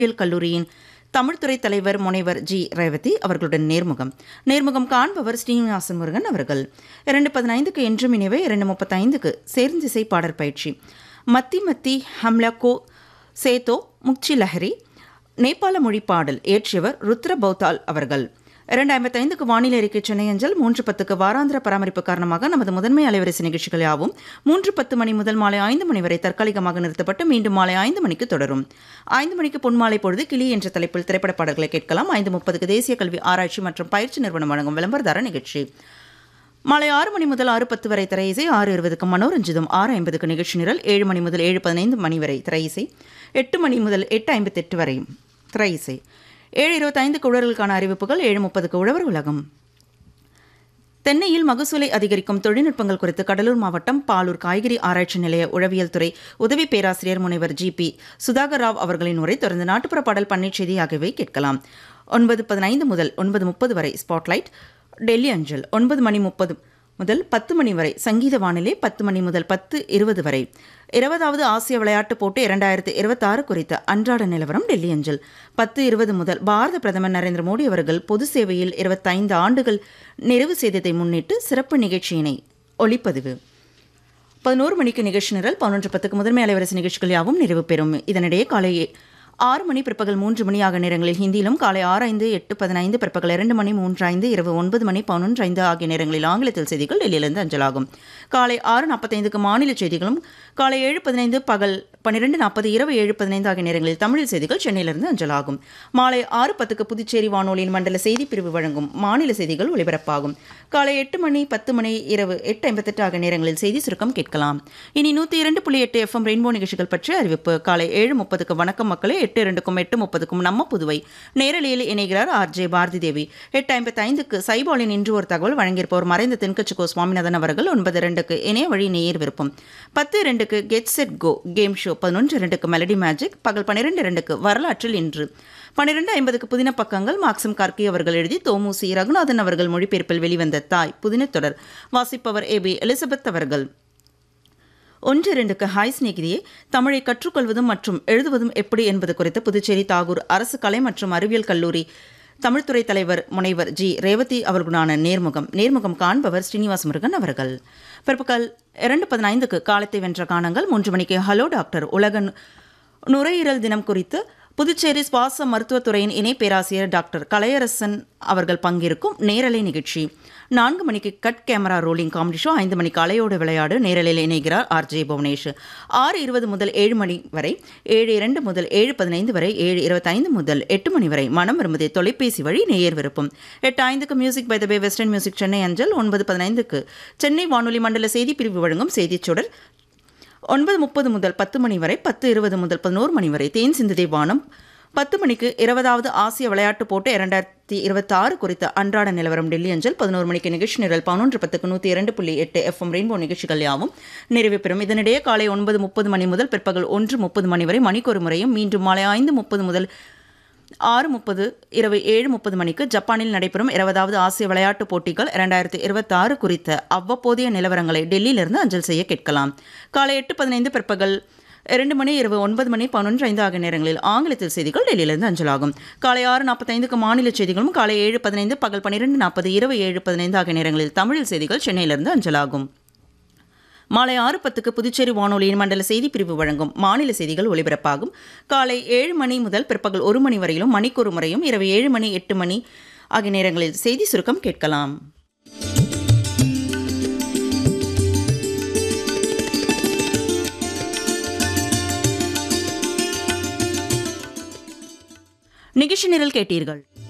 அறிவியல் கல்லூரியின் தமிழ்துறை தலைவர் முனைவர் ஜி ரேவதி அவர்களுடன் நேர்முகம் நேர்முகம் காண்பவர் ஸ்ரீனிவாசன் முருகன் அவர்கள் இரண்டு பதினைந்துக்கு என்றும் இணைவே இரண்டு முப்பத்தைந்துக்கு சேர்ந்திசை பாடற் பயிற்சி மத்தி மத்தி ஹம்லா கோ சேதோ முக்சி லஹரி நேபாள மொழி பாடல் இயற்றியவர் ருத்ர பௌத்தால் அவர்கள் இரண்டு ஐம்பத்தைந்துக்கு வானிலை அறிக்கை சென்னை அஞ்சல் மூன்று பத்துக்கு வாராந்திர பராமரிப்பு காரணமாக நமது முதன்மை அலைவரிசை நிகழ்ச்சிகள் யாவும் மூன்று பத்து மணி முதல் மாலை ஐந்து மணி வரை தற்காலிகமாக நிறுத்தப்பட்டு மீண்டும் மாலை ஐந்து மணிக்கு தொடரும் ஐந்து மணிக்கு பொன்மாலை பொழுது கிளி என்ற தலைப்பில் திரைப்பட பாடல்களை கேட்கலாம் ஐந்து முப்பதுக்கு தேசிய கல்வி ஆராய்ச்சி மற்றும் பயிற்சி நிறுவனம் வழங்கும் விளம்பரதார நிகழ்ச்சி மாலை ஆறு மணி முதல் ஆறு பத்து வரை திரை இசை ஆறு இருபதுக்கு மனோரஞ்சிதம் ஆறு ஐம்பதுக்கு நிகழ்ச்சி நிரல் ஏழு மணி முதல் ஏழு பதினைந்து மணி வரை திரை இசை எட்டு மணி முதல் எட்டு ஐம்பத்தெட்டு வரை திரை இசை ஏழு இருபத்தைந்துக்கு உழவர்களுக்கான அறிவிப்புகள் ஏழு முப்பதுக்கு உழவர் உலகம் தென்னையில் மகசூலை அதிகரிக்கும் தொழில்நுட்பங்கள் குறித்து கடலூர் மாவட்டம் பாலூர் காய்கறி ஆராய்ச்சி நிலைய உழவியல் துறை உதவி பேராசிரியர் முனைவர் ஜி பி சுதாகர் ராவ் அவர்களின் உரை தொடர்ந்து நாட்டுப்புற பாடல் பண்ணைச் செய்தி ஆகியவை கேட்கலாம் ஒன்பது பதினைந்து முதல் ஒன்பது முப்பது வரை ஸ்பாட்லைட் டெல்லி அஞ்சல் ஒன்பது மணி முப்பது முதல் பத்து மணி வரை சங்கீத வானிலை பத்து மணி முதல் பத்து இருபது வரை இருபதாவது ஆசிய விளையாட்டுப் போட்டி இரண்டாயிரத்து இருபத்தாறு குறித்த அன்றாட நிலவரம் டெல்லி அஞ்சல் பத்து இருபது முதல் பாரத பிரதமர் நரேந்திர மோடி அவர்கள் பொது சேவையில் இருபத்தைந்து ஆண்டுகள் நிறைவு செய்ததை முன்னிட்டு சிறப்பு நிகழ்ச்சியினை ஒளிப்பதிவு பதினோரு மணிக்கு நிகழ்ச்சி நிரல் பதினொன்று பத்துக்கு முதன்மை அலைவரிசை நிகழ்ச்சிகள் யாவும் நிறைவு பெறும் இதனிடையே காலை ஆறு மணி பிற்பகல் மூன்று மணி ஆகிய நேரங்களில் ஹிந்தியிலும் காலை ஆறு ஐந்து எட்டு பதினைந்து பிற்பகல் இரண்டு மணி மூன்று ஐந்து இரவு ஒன்பது மணி பதினொன்று ஐந்து ஆகிய நேரங்களில் ஆங்கிலத்தில் செய்திகள் டெல்லியிலிருந்து அஞ்சலாகும் காலை ஆறு நாற்பத்தைந்துக்கு மாநில செய்திகளும் காலை ஏழு பதினைந்து பகல் பன்னிரெண்டு நாற்பது இரவு ஏழு பதினைந்து ஆகிய நேரங்களில் தமிழ் செய்திகள் சென்னையிலிருந்து அஞ்சலாகும் மாலை ஆறு பத்துக்கு புதுச்சேரி வானொலியின் மண்டல செய்தி பிரிவு வழங்கும் மாநில செய்திகள் ஒலிபரப்பாகும் காலை எட்டு மணி பத்து மணி இரவு எட்டு ஐம்பத்தெட்டு ஆகிய நேரங்களில் செய்தி சுருக்கம் கேட்கலாம் இனி நூற்றி இரண்டு புள்ளி எட்டு எஃப்எம் ரெயின்போ நிகழ்ச்சிகள் பற்றிய அறிவிப்பு காலை ஏழு முப்பதுக்கு வணக்கம் மக்களே எட்டு இரண்டுக்கும் எட்டு முப்பதுக்கும் நம்ம புதுவை நேரலையில் இணைகிறார் ஆர் ஜே பாரதி தேவி எட்டு ஐம்பத்தி ஐந்துக்கு சைபாலின் இன்று ஒரு தகவல் வழங்கியிருப்பவர் மறைந்த தென்கட்சிக்கோ சுவாமிநாதன் அவர்கள் ஒன்பது இரண்டுக்கு இணைய வழி நேயர் விருப்பம் பத்து இரண்டுக்கு get set go game show பதினொன்று இரண்டுக்கு மெலடி மேஜிக் பகல் பன்னிரெண்டு இரண்டுக்கு வரலாற்றில் இன்று பன்னிரெண்டு ஐம்பதுக்கு புதின பக்கங்கள் மாக்சிம் கார்கி அவர்கள் எழுதி தோமுசி ரகுநாதன் அவர்கள் மொழிபெயர்ப்பில் வெளிவந்த தாய் புதின தொடர் வாசிப்பவர் ஏ பி எலிசபெத் அவர்கள் ஒன்று இரண்டுக்கு ஹாய் ஸ்நேகிதியே தமிழை கற்றுக்கொள்வதும் மற்றும் எழுதுவதும் எப்படி என்பது குறித்து புதுச்சேரி தாகூர் அரசு கலை மற்றும் அறிவியல் கல்லூரி தமிழ்துறை தலைவர் முனைவர் ஜி ரேவதி அவர்களுடனான நேர்முகம் நேர்முகம் காண்பவர் ஸ்ரீனிவாஸ் முருகன் அவர்கள் பிற்பகல் இரண்டு பதினைந்துக்கு காலத்தை வென்ற காணங்கள் மூன்று மணிக்கு ஹலோ டாக்டர் உலக நுரையீரல் தினம் குறித்து புதுச்சேரி சுவாச மருத்துவத்துறையின் இணை பேராசிரியர் டாக்டர் கலையரசன் அவர்கள் பங்கேற்கும் நேரலை நிகழ்ச்சி நான்கு மணிக்கு cut camera rolling comedy show ஐந்து மணிக்கு அலையோடு விளையாடு நேரலையில் இணைகிறார் ஆர் ஜே புவனேஷ் ஆறு இருபது முதல் ஏழு மணி வரை ஏழு இரண்டு முதல் ஏழு பதினைந்து வரை ஏழு இருபத்தைந்து முதல் எட்டு மணி வரை மனம் விரும்புதே தொலைபேசி வழி நேயர் விருப்பம் எட்டு ஐந்துக்கு music by the bay western music Chennai அஞ்சல் ஒன்பது பதினைந்துக்கு சென்னை வானொலி மண்டல செய்தி பிரிவு வழங்கும் செய்திச் சுடர் ஒன்பது முப்பது முதல் பத்து மணி வரை பத்து இருபது முதல் பதினோரு மணி வரை தேன் சிந்துதை வானம் பத்து மணிக்கு இருபதாவது ஆசிய விளையாட்டுப் போட்டி இரண்டாயிரத்தி இருபத்தி ஆறு குறித்த அன்றாட நிலவரம் டெல்லி அஞ்சல் பதினோரு மணிக்கு நிகழ்ச்சி நிரல் பதினொன்று பத்துக்கு நூற்றி இரண்டு புள்ளி எட்டு எஃப்எம் ரெயின்போ நிகழ்ச்சிகள் யாவும் நிறைவு பெறும் இதனிடையே காலை ஒன்பது முப்பது மணி முதல் பிற்பகல் ஒன்று முப்பது மணி வரை மணிக்கொரு முறையும் மீண்டும் மாலை ஐந்து முப்பது முதல் ஆறு முப்பது இரவு ஏழு முப்பது மணிக்கு ஜப்பானில் நடைபெறும் இருபதாவது ஆசிய விளையாட்டுப் போட்டிகள் இரண்டாயிரத்தி இருபத்தாறு குறித்த அவ்வப்போதைய நிலவரங்களை டெல்லியிலிருந்து அஞ்சல் செய்ய கேட்கலாம் காலை எட்டு பதினைந்து பிற்பகல் இரண்டு மணி இரவு ஒன்பது மணி பதினொன்று ஐந்து ஆகிய நேரங்களில் ஆங்கிலத்தில் செய்திகள் டெல்லியிலிருந்து அஞ்சலாகும் காலை ஆறு நாற்பத்தைந்துக்கு மாநில செய்திகளும் காலை ஏழு பதினைந்து பகல் பன்னிரெண்டு நாற்பது இரவு ஏழு பதினைந்து ஆகிய நேரங்களில் தமிழில் செய்திகள் சென்னையிலிருந்து அஞ்சலாகும் மாலை ஆறு பத்துக்கு புதுச்சேரி வானொலியின் மண்டல செய்தி பிரிவு வழங்கும் மாநில செய்திகள் ஒலிபரப்பாகும் காலை ஏழு மணி முதல் பிற்பகல் ஒரு மணி வரையிலும் மணிக்கொரு முறையும் இரவு ஏழு மணி எட்டு மணி ஆகிய நேரங்களில் செய்தி சுருக்கம் கேட்கலாம் நிகழ்ச்சி நிரல் கேட்டீர்கள்